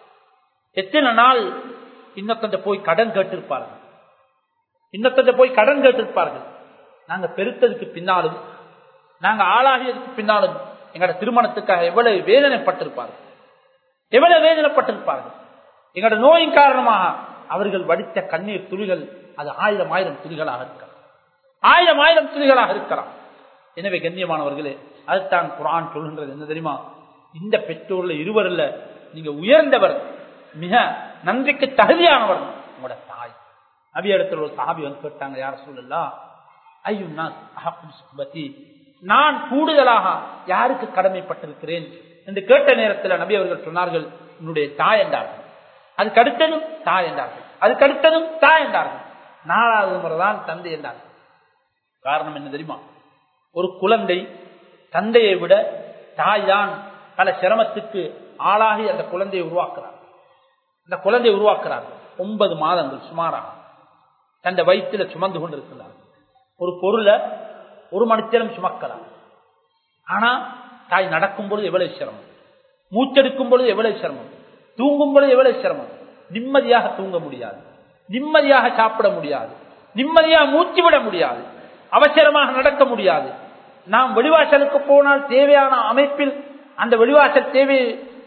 எத்தனை நாள் இன்னொக்கந்த போய் கடன் கேட்டிருப்பார்கள் இன்னொக்கந்த போய் கடன் கேட்டிருப்பார்கள் நாங்க பெருத்ததுக்கு பின்னாலும் நாங்க ஆளாகியதுக்கு பின்னாலும் எங்களோட திருமணத்துக்காக எவ்வளவு வேதனைப்பட்டிருப்பார்கள் எவ்வளவு வேதனைப்பட்டிருப்பார்கள் எங்களோட நோயின் காரணமாக அவர்கள் வடித்த கண்ணீர் துளிகள் அது ஆயிரம் ஆயிரம் துளிகளாக இருக்கலாம் ஆயிரம் ஆயிரம் துளிகளாக இருக்கலாம் எனவே கண்ணியமானவர்களே அதுதான் குரான் சொல்கின்றது என்ன தெரியுமா இந்த பெற்றோர்ல இருவரில் நீங்க உயர்ந்தவர் மிக நன்றிக்கு தகுதியானவர் உங்களோட தாய் நபி இடத்துல ஒரு சாபி வந்து கேட்டாங்க யார சொல்லலாம் ஐயுன்னா சுபத்தி நான் கூடுதலாக யாருக்கு கடமைப்பட்டிருக்கிறேன் என்று கேட்ட நேரத்தில் நபி அவர்கள் சொன்னார்கள் உன்னுடைய தாய் என்றார்கள் அதுக்கு அடுத்ததும் தாய் என்றார்கள் அதுக்கு அடுத்ததும் தாய் என்றார்கள் நாலாவது முறைதான் தந்தை என்றார்கள் காரணம் என்ன தெரியுமா ஒரு குழந்தை தந்தையை விட தாய் தான் பல சிரமத்துக்கு ஆளாகி அந்த குழந்தையை உருவாக்குறார் அந்த குழந்தையை உருவாக்குறார் ஒன்பது மாதங்கள் சுமாராக தந்த வயிற்றுல சுமந்து கொண்டிருக்கிறார் ஒரு பொருளை ஒரு மணித்திரம் சுமக்கலாம் ஆனா தாய் நடக்கும் பொழுது எவ்வளவு சிரமம் மூச்செடுக்கும் பொழுது எவ்வளவு சிரமம் தூங்கும் பொழுது எவ்வளவு சிரமம் நிம்மதியாக தூங்க முடியாது நிம்மதியாக சாப்பிட முடியாது நிம்மதியாக மூச்சு விட முடியாது அவசரமாக நடக்க முடியாது நாம் வெளிவாசலுக்கு போனால் தேவையான அமைப்பில் அந்த வெளிவாசல் தேவையை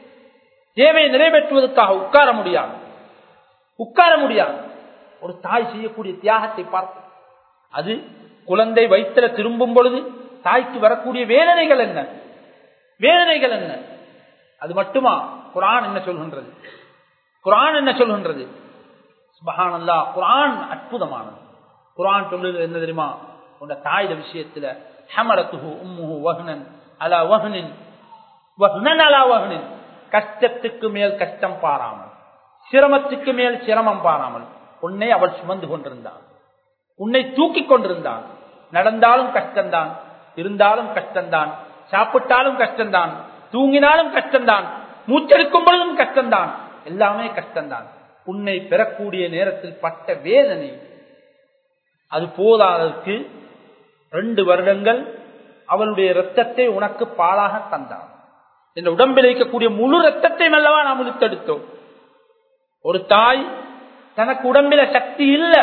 தேவையை நிறைவேற்றுவதற்காக உட்கார முடியாது உட்கார முடியாது ஒரு தாய் செய்யக்கூடிய தியாகத்தை பார்ப்போம் அது குழந்தை வயிற்றுல திரும்பும் பொழுது தாய்க்கு வரக்கூடிய வேதனைகள் என்ன வேதனைகள் என்ன அது மட்டுமா குரான் என்ன சொல்கின்றது குரான் என்ன சொல்கின்றது சுபஹானல்லா குரான் அற்புதமானது குரான் சொல்லுகிறது என்ன தெரியுமா உங்க தாயிட விஷயத்துல ஹமரத்துஹு உம்முஹு வஹ்னன் அலா வஹ்னின் வஹ்னன் அலா வஹ்னின் கஷ்டத்துக்கு மேல் கஷ்டம் பாராமல் சிரமத்துக்கு மேல் சிரமம் பாராமல் உன்னை அவள் சுமந்து கொண்டிருந்தாள் உன்னை தூக்கி கொண்டிருந்தான் நடந்தாலும் கஷ்டம்தான் இருந்தாலும் கஷ்டம்தான் சாப்பிட்டாலும் கஷ்டம்தான் தூங்கினாலும் கஷ்டம்தான் மூச்செடுக்கும் பொழுதும் கஷ்டம்தான் எல்லாமே கஷ்டம்தான் உன்னை பெறக்கூடிய நேரத்தில் பட்ட வேதனை அது போதாதற்கு ரெண்டு வருடங்கள் அவளுடைய ரத்தத்தை உனக்கு பாலாக தந்தான் இந்த உடம்பில் இருக்கக்கூடிய முழு ரத்தத்தை அல்லவா நாம் இழுத்தெடுத்தோம் ஒரு தாய் தனக்கு உடம்பில சக்தி இல்ல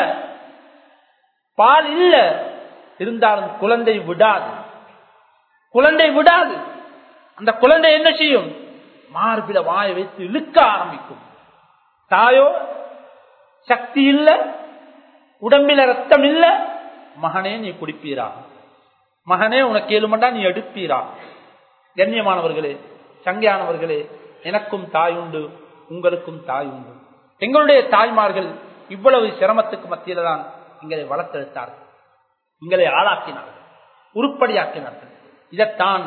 பால் இல்ல இருந்தாலும் குழந்தை விடாது குழந்தை விடாது அந்த குழந்தை என்ன செய்யும் மார்பில வாய வைத்து இழுக்க ஆரம்பிக்கும் தாயோ சக்தி இல்ல உடம்பில ரத்தம் இல்ல மகனே நீ குடிப்பீரா மகனே உனக்கு ஏழுமண்டா நீ எடுப்பீரா கண்ணியமானவர்களே சங்கையானவர்களே எனக்கும் தாய் உண்டு உங்களுக்கும் தாய் உண்டு எங்களுடைய தாய்மார்கள் இவ்வளவு சிரமத்துக்கு மத்தியில தான் எங்களை வளர்த்தெடுத்தார்கள் எங்களை ஆளாக்கினார்கள் உருப்படியாக்கினார்கள் இதைத்தான்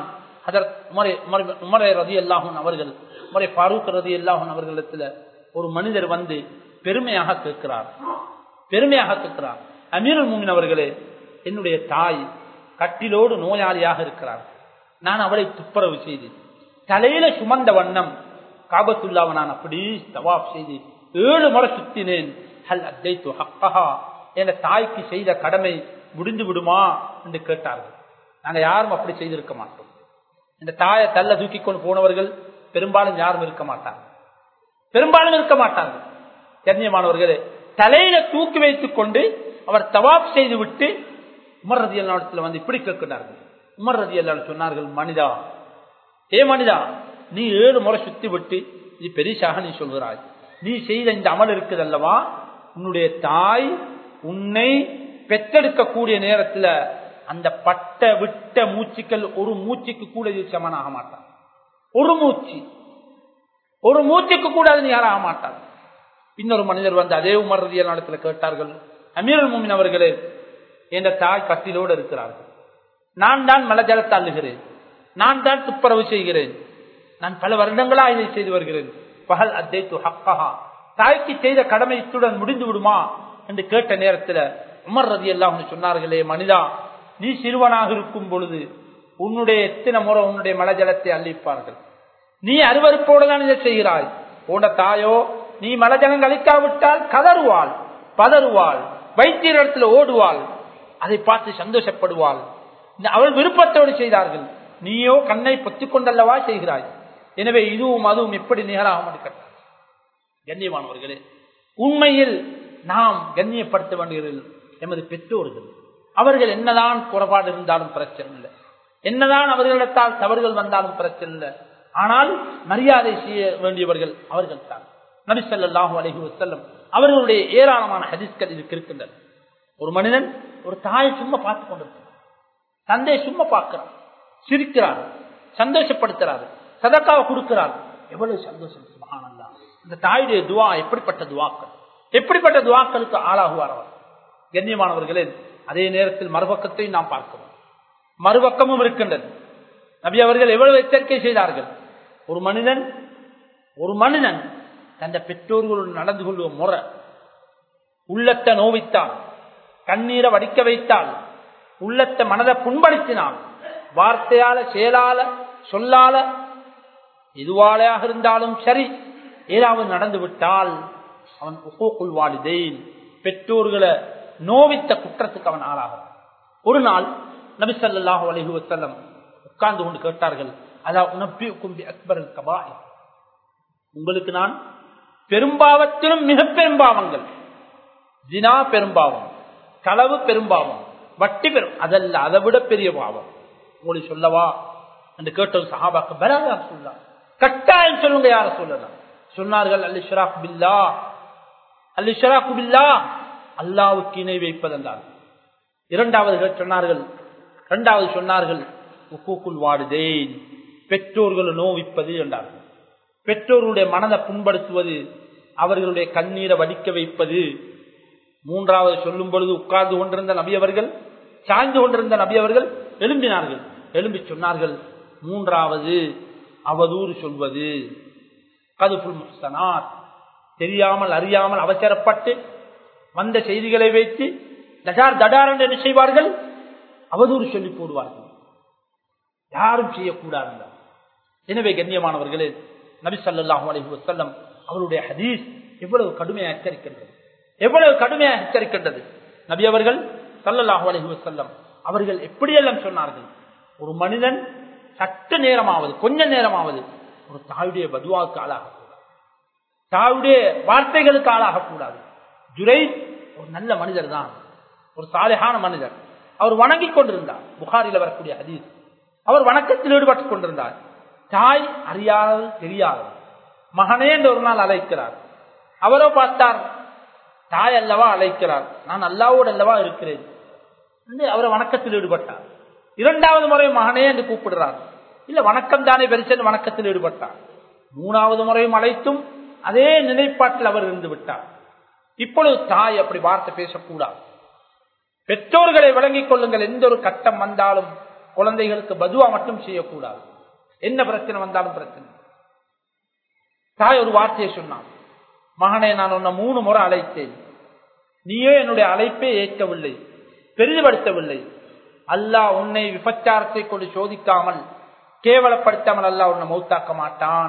உமரை ரதி அல்லாஹன் அவர்கள் உமரை பாரூக் ரதி அல்லாஹன் அவர்களிடத்துல ஒரு மனிதர் வந்து பெருமையாக கேட்கிறார் பெருமையாக கேட்கிறார் அமீருல் மூமின் அவர்களே என்னுடைய தாய் கட்டிலோடு நோயாளியாக இருக்கிறார் நான் அவளை துப்புரவு செய்து தலையில சுமந்த வண்ணம் காபத்துள்ளாவை நான் அப்படி தவாப் செய்து ஏழு முறை சுத்தினேன் ஹல் அத்தைத்து ஹக்கஹா என் தாய்க்கு செய்த கடமை முடிந்து விடுமா என்று கேட்டார்கள் நாங்க யாரும் அப்படி செய்திருக்க மாட்டோம் இந்த தாயை தள்ள தூக்கி கொண்டு போனவர்கள் பெரும்பாலும் யாரும் இருக்க மாட்டாங்க பெரும்பாலும் இருக்க மாட்டார்கள் கண்ணியமானவர்களே தலையில தூக்கி வைத்துக் கொண்டு அவர் தவாப் செய்து விட்டு உமர் ரதி அல்லாடத்துல வந்து இப்படி கேட்கிறார்கள் உமர் ரதி அல்லா சொன்னார்கள் மனிதா ஏ மனிதா நீ ஏழு முறை சுத்தி விட்டு இது பெரிசாக நீ சொல்கிறாய் நீ செய்த இந்த அமல் இருக்குது அல்லவா உன்னுடைய தாய் உன்னை பெற்றெடுக்கக்கூடிய நேரத்துல அந்த பட்ட விட்ட மூச்சுக்கள் ஒரு மூச்சுக்கு கூட இது சமனாக மாட்டான் ஒரு மூச்சு ஒரு மூச்சுக்கு கூட அது யாரும் ஆக மாட்டார் இன்னொரு மனிதர் வந்து அதே உமர் ரதியல் நடத்துல கேட்டார்கள் அமீரல் மூமின் அவர்களே என்ற தாய் கத்திலோடு இருக்கிறார்கள் நான் தான் மலஜலத்தை அள்ளுகிறேன் நான் தான் துப்புரவு செய்கிறேன் நான் பல வருடங்களா இதை செய்து வருகிறேன் பகல் அத்தைத்து ஹக்கஹா தாய்க்கு செய்த கடமை இத்துடன் முடிந்து விடுமா என்று கேட்ட நேரத்தில் உமர் ரதி எல்லாம் சொன்னார்களே மனிதா நீ சிறுவனாக இருக்கும் பொழுது உன்னுடைய எத்தனை முறை உன்னுடைய மலஜலத்தை அள்ளிப்பார்கள் நீ அருவறுப்போடு தான் இதை செய்கிறாய் உன தாயோ நீ மலஜலம் கழிக்காவிட்டால் கதறுவாள் பதறுவாள் வைத்தியரிடத்தில் ஓடுவாள் அதை பார்த்து சந்தோஷப்படுவாள் இந்த அவள் விருப்பத்தோடு செய்தார்கள் நீயோ கண்ணை பொத்திக் கொண்டல்லவா செய்கிறாய் எனவே இதுவும் அதுவும் எப்படி நிகழாக இருக்கிறது கண்ணியமானவர்களே உண்மையில் நாம் கண்ணியப்படுத்த வேண்டியவர்கள் எமது பெற்றோர்கள் அவர்கள் என்னதான் குறைபாடு இருந்தாலும் பிரச்சனை இல்லை என்னதான் அவர்களிடத்தால் தவறுகள் வந்தாலும் பிரச்சனை இல்லை ஆனால் மரியாதை செய்ய வேண்டியவர்கள் அவர்கள் தான் நபிசல்லாஹூ அலஹி வசல்லம் அவர்களுடைய ஏராளமான ஹதிஸ்கள் இதுக்கு இருக்கின்றன ஒரு மனிதன் ஒரு தாயை சும்மா பார்த்து கொண்டிருக்கிறார் தந்தையை சும்மா பார்க்கிறார் சிரிக்கிறார் சந்தோஷப்படுத்துறாரு சதக்காவை கொடுக்கிறார் எவ்வளவு சந்தோஷம் சுபஹானல்லாஹ் இந்த தாயுடைய துவா எப்படிப்பட்ட துவாக்கள் எப்படிப்பட்ட துவாக்களுக்கு ஆளாகுவார் அவர் கண்ணியமானவர்களே அதே நேரத்தில் மறுபக்கத்தை நாம் பார்க்கிறோம் மறுபக்கமும் இருக்கின்றது நபி அவர்கள் எவ்வளவு எச்சரிக்கை செய்தார்கள் ஒரு மனிதன் ஒரு மனிதன் தந்த பெற்றோர்களுடன் நடந்து கொள்ளும் முறை உள்ளத்தை நோவித்தால் கண்ணீரை வடிக்க வைத்தால் உள்ளத்தை மனதை புண்படுத்தினான் வார்த்தையால செயலால சொல்லால எதுவாலையாக இருந்தாலும் சரி ஏதாவது நடந்து விட்டால் அவன் உப்போக்குள் வாலிதேன் பெற்றோர்களை நோவித்த குற்றத்துக்கு அவன் ஆளாகிறான் ஒரு நாள் நபிசல்லாஹு அலஹி வசல்லம் உட்கார்ந்து கொண்டு கேட்டார்கள் அதா உனப்பி கும்பி அக்பர் கபாய் உங்களுக்கு நான் பெரும்பாவத்திலும் மிக பெரும்பாவங்கள் ஜினா பெரும்பாவம் களவு பெரும்பாவம் வட்டி பெரும் அதல்ல அதை விட பெரிய பாவம் உங்களுக்கு சொல்லவா என்று கேட்டது சஹாபாக்கு பராதா சொல்லா கட்டாயம் சொல்லுங்க யார சொல்லலாம் சொன்னார்கள் அல்லி ஷராக் பில்லா அல்லி ஷராக் பில்லா அல்லாவுக்கு இணை வைப்பதென்றார் இரண்டாவது சொன்னார்கள் இரண்டாவது சொன்னார்கள் உக்கூக்குள் வாடுதேன் பெற்றோர்களை நோவிப்பது என்றார்கள் பெற்றோர்களுடைய மனதை புண்படுத்துவது அவர்களுடைய கண்ணீரை வடிக்க வைப்பது மூன்றாவது சொல்லும் பொழுது உட்கார்ந்து கொண்டிருந்த நபி அவர்கள் சாய்ந்து கொண்டிருந்த நபி அவர்கள் எழும்பினார்கள் எழும்பி சொன்னார்கள் மூன்றாவது அவதூறு சொல்வது கதுபுல் முஸ்தனார் தெரியாமல் அறியாமல் அவசரப்பட்டு வந்த செய்திகளை வைத்து தடார் தடார் என்று என்ன செய்வார்கள் அவதூறு சொல்லி போடுவார்கள் யாரும் செய்யக்கூடாது எனவே கண்ணியமானவர்களே நபி சல்லாஹூ அலஹி வசல்லம் அவருடைய ஹதீஸ் எவ்வளவு கடுமையாக எச்சரிக்கின்றது எவ்வளவு கடுமையாக எச்சரிக்கின்றது நபி அவர்கள் சல்லல்லாஹு அலஹி வசல்லம் அவர்கள் எப்படியெல்லாம் சொன்னார்கள் ஒரு மனிதன் சற்று நேரமாவது கொஞ்ச நேரமாவது ஒரு தாயுடைய பதுவாவுக்கு ஆளாகக்கூடாது தாயுடைய வார்த்தைகளுக்கு ஆளாகக்கூடாது ஜுரை ஒரு நல்ல மனிதர் தான் ஒரு சாலையான மனிதர் அவர் வணங்கி கொண்டிருந்தார் புகாரில் வரக்கூடிய ஹதீஸ் அவர் வணக்கத்தில் ஈடுபட்டுக் கொண்டிருந்தார் தாய் அறியாத தெரியாத மகனே என்று ஒரு நாள் அழைக்கிறார் அவரோ பார்த்தார் தாய் அல்லவா அழைக்கிறார் நான் அல்லாவோடு அல்லவா இருக்கிறேன் அவரை வணக்கத்தில் ஈடுபட்டார் இரண்டாவது முறை மகனே என்று கூப்பிடுறார் இல்ல வணக்கம் தானே பெருசன் வணக்கத்தில் ஈடுபட்டார் மூணாவது முறையும் அழைத்தும் அதே நிலைப்பாட்டில் அவர் இருந்து விட்டார் இப்பொழுது தாய் அப்படி வார்த்தை பேசக்கூடாது பெற்றோர்களை விளங்கிக் கொள்ளுங்கள் எந்த ஒரு கட்டம் வந்தாலும் குழந்தைகளுக்கு பதுவா மட்டும் செய்யக்கூடாது என்ன பிரச்சனை வந்தாலும் பிரச்சனை தாய் ஒரு வார்த்தையை சொன்னான் மகனை நான் உன்னை மூணு முறை அழைத்தேன் நீயோ என்னுடைய அழைப்பை ஏற்கவில்லை பெரிதுபடுத்தவில்லை அல்லாஹ் உன்னை விபச்சாரத்தை கொண்டு சோதிக்காமல் கேவலப்படுத்தாமல் அல்லாஹ் உன்னை மௌத்தாக்க மாட்டான்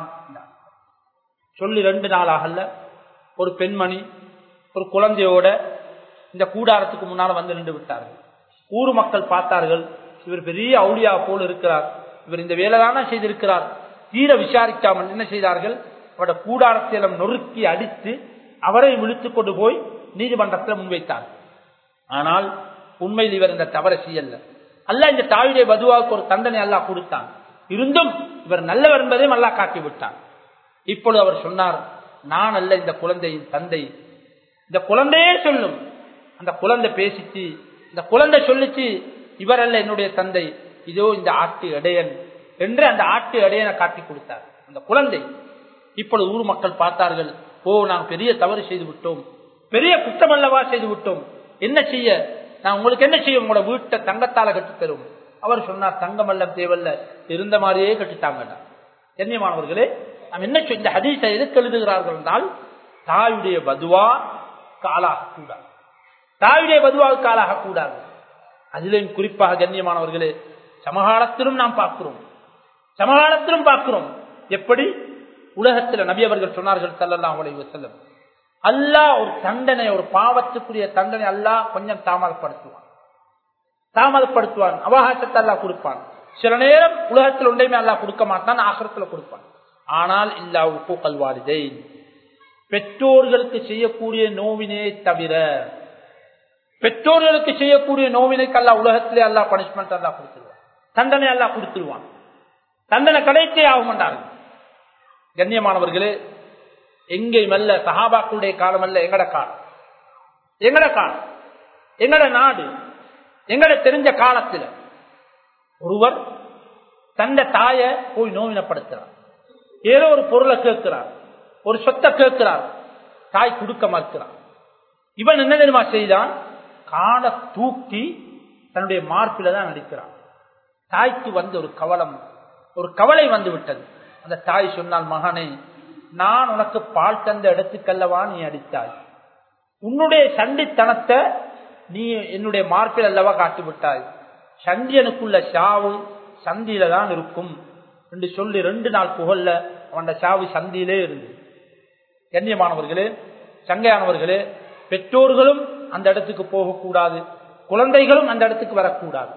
சொல்லி ரெண்டு நாள் ஆகல ஒரு பெண்மணி ஒரு குழந்தையோட இந்த கூடாரத்துக்கு முன்னால வந்து நின்று விட்டார்கள் ஊர் மக்கள் பார்த்தார்கள் இவர் பெரிய அவுளியா போல் இருக்கிறார் இவர் இந்த வேலைதானா செய்திருக்கிறார் தீர விசாரிக்காமல் என்ன செய்தார்கள் அவரோட கூடாரத்திலம் நொறுக்கி அடித்து அவரை விழுத்துக் கொண்டு போய் நீதிமன்றத்தில் முன்வைத்தார் ஆனால் உண்மையில் இவர் இந்த தவறை செய்யல அல்ல இந்த தாயுடைய பதுவாவுக்கு ஒரு தண்டனை அல்லா கொடுத்தான் இருந்தும் இவர் நல்லவர் என்பதையும் அல்லா காட்டி விட்டான் இப்பொழுது அவர் சொன்னார் நான் அல்ல இந்த குழந்தையின் தந்தை இந்த குழந்தையே சொல்லும் அந்த குழந்தை பேசிச்சு இந்த குழந்தை சொல்லிச்சு இவர் அல்ல என்னுடைய தந்தை இதோ இந்த ஆட்டு இடையன் என்று அந்த ஆட்டு இடையனை காட்டி கொடுத்தார் அந்த குழந்தை இப்பொழுது ஊர் மக்கள் பார்த்தார்கள் ஓ நாங்கள் பெரிய தவறு செய்து விட்டோம் பெரிய குற்றம் அல்லவா செய்து விட்டோம் என்ன செய்ய நான் உங்களுக்கு என்ன செய்ய உங்களோட வீட்டை தங்கத்தால கட்டித்தரும் அவர் சொன்னார் தங்கம் அல்ல தேவல்ல இருந்த மாதிரியே கட்டித்தாங்கடா கண்ணியமானவர்களே நாம் என்ன இந்த ஹதீஸை எதுக்கு எழுதுகிறார்கள் என்றால் தாயுடைய பதுவா காலாக கூடாது தாயுடைய பதுவாவுக்கு ஆளாக கூடாது அதிலும் குறிப்பாக கண்ணியமானவர்களே சமகாலத்திலும் நாம் பார்க்கிறோம் சமகாலத்திலும் பார்க்கிறோம் எப்படி உலகத்துல நபி அவர்கள் சொன்னார்கள் சல்லல்லாஹு அலைஹி வஸல்லம் அல்லாஹ் ஒரு தண்டனை ஒரு பாவத்துக்குரிய தண்டனை அல்லாஹ் கொஞ்சம் தாமதப்படுத்துவான் தாமதப்படுத்துவான் அவகாசத்தை அல்லாஹ் கொடுப்பான் சில நேரம் உலகத்தில் ஒன்றையுமே அல்லாஹ் கொடுக்க மாட்டான் ஆசிரத்துல கொடுப்பான் ஆனால் இல்லா உப்பு கல்வாரிதை பெற்றோர்களுக்கு செய்யக்கூடிய நோவினே தவிர பெற்றோர்களுக்கு செய்யக்கூடிய நோவினைக்கு அல்லா உலகத்திலே அல்லா பனிஷ்மெண்ட் அல்லா கொடுத்துருவான் தண்டனை அல்லா கொடுத்துருவான் தண்டனை கிடைத்தே ஆகும் என்றார்கள் கண்ணியமானவர்களே எங்கேயும் அல்ல சஹாபாக்களுடைய காலம் அல்ல எங்கட காலம் எங்கட காலம் எங்கட நாடு எங்கட தெரிஞ்ச காலத்துல ஒருவர் தந்த தாய போய் நோவினப்படுத்துறார் ஏதோ ஒரு பொருளை கேட்கிறார் ஒரு சொத்தை கேட்கிறார் தாய் கொடுக்க மறுக்கிறார் இவன் என்ன தெரியுமா செய்தான் காலை தூக்கி தன்னுடைய மார்பில தான் நடிக்கிறான் தாய்க்கு வந்து ஒரு கவலம் ஒரு கவலை வந்து விட்டது அந்த தாய் சொன்னால் மகனே நான் உனக்கு பால் தந்த இடத்துக்கல்லவா நீ அடித்தாய் உன்னுடைய சண்டித்தனத்தை நீ என்னுடைய மார்பில் அல்லவா காட்டி விட்டாய் சண்டியனுக்குள்ள சாவு சந்தியில தான் இருக்கும் என்று சொல்லி ரெண்டு நாள் புகழ்ல அவன் சாவு சந்தியிலே இருந்து கண்ணியமானவர்களே சங்கையானவர்களே பெற்றோர்களும் அந்த இடத்துக்கு போகக்கூடாது குழந்தைகளும் அந்த இடத்துக்கு வரக்கூடாது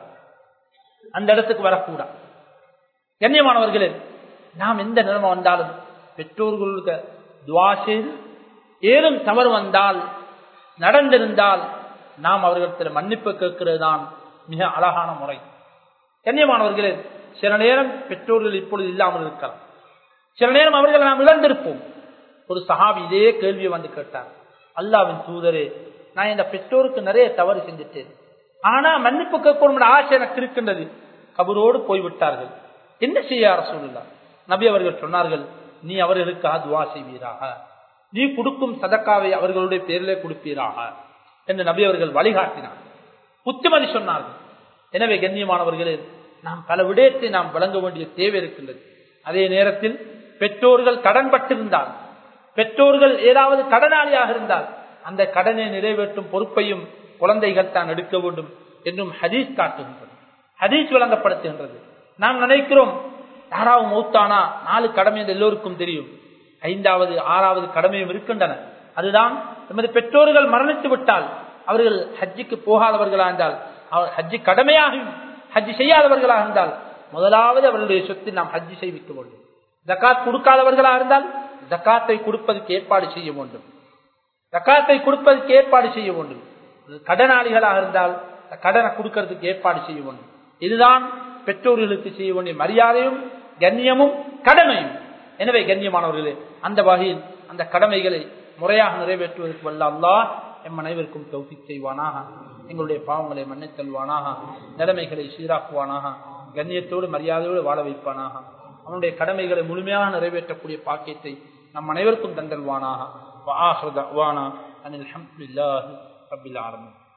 அந்த இடத்துக்கு வரக்கூடாது கண்ணியமானவர்களே நாம் எந்த நிலைமை வந்தாலும் பெற்றோர்களுக்கு துவா செய்து ஏதும் தவறு வந்தால் நடந்திருந்தால் நாம் அவர்களிடத்தில் மன்னிப்பு கேட்கிறது தான் மிக அழகான முறை கண்ணியமானவர்களே சில நேரம் பெற்றோர்கள் இப்பொழுது இல்லாமல் இருக்கலாம் சில நேரம் அவர்களை நாம் இழந்திருப்போம் ஒரு சஹாபி இதே கேள்வியை வந்து கேட்டார் அல்லாவின் தூதரே நான் இந்த பெற்றோருக்கு நிறைய தவறு செஞ்சுட்டேன் ஆனா மன்னிப்பு கேட்கணும் ஆசை எனக்கு இருக்கின்றது கபரோடு போய்விட்டார்கள் என்ன செய்ய அரசூல்லா நபி அவர்கள் சொன்னார்கள் நீ அவர்களுக்கு துவா செய்வீராக நீ கொடுக்கும் சதக்காவை அவர்களுடைய பேரிலே கொடுப்பீராக என்று நபி அவர்கள் வழிகாட்டினார் புத்திமதி சொன்னார்கள் எனவே கண்ணியமானவர்களே நாம் பல விடயத்தை நாம் வழங்க வேண்டிய தேவை இருக்கின்றது அதே நேரத்தில் பெற்றோர்கள் கடன் பட்டிருந்தால் பெற்றோர்கள் ஏதாவது கடனாளியாக இருந்தால் அந்த கடனை நிறைவேற்றும் பொறுப்பையும் குழந்தைகள் தான் எடுக்க வேண்டும் என்றும் ஹதீஸ் காட்டுகின்றது ஹதீஸ் வழங்கப்படுத்துகின்றது நாம் நினைக்கிறோம் யாராவது மௌத்தானா நாலு கடமை என்று எல்லோருக்கும் தெரியும் ஐந்தாவது ஆறாவது கடமையும் இருக்கின்றன அதுதான் நமது பெற்றோர்கள் மரணித்து விட்டால் அவர்கள் ஹஜ்ஜிக்கு போகாதவர்களா இருந்தால் அவர் ஹஜ்ஜி கடமையாகும் ஹஜ்ஜி செய்யாதவர்களாக இருந்தால் முதலாவது அவர்களுடைய சொத்தில் நாம் ஹஜ்ஜி செய்விக்க வேண்டும் ஜக்காத் கொடுக்காதவர்களா இருந்தால் ஜக்காத்தை கொடுப்பதற்கு ஏற்பாடு செய்ய வேண்டும் ஜக்காத்தை கொடுப்பதற்கு ஏற்பாடு செய்ய வேண்டும் கடனாளிகளாக இருந்தால் கடனை கொடுக்கறதுக்கு ஏற்பாடு செய்ய வேண்டும் இதுதான் பெற்றோர்களுக்கு செய்ய வேண்டிய மரியாதையும் கண்ணியமும் கடமையும் எனவே கண்ணியமானவர்களே அந்த வகையில் அந்த கடமைகளை முறையாக நிறைவேற்றுவதற்கு வல்ல அல்லாஹ் எம் அனைவருக்கும் தௌஃபி செய்வானாக எங்களுடைய பாவங்களை மன்னித்தல்வானாக நிலைமைகளை சீராக்குவானாக கண்ணியத்தோடு மரியாதையோடு வாழ வைப்பானாக அவனுடைய கடமைகளை முழுமையாக நிறைவேற்றக்கூடிய பாக்கியத்தை நம் அனைவருக்கும் தந்தல்வானாக வானா அனில் அஹமதுல்லாஹி ரபில் ஆரம்பி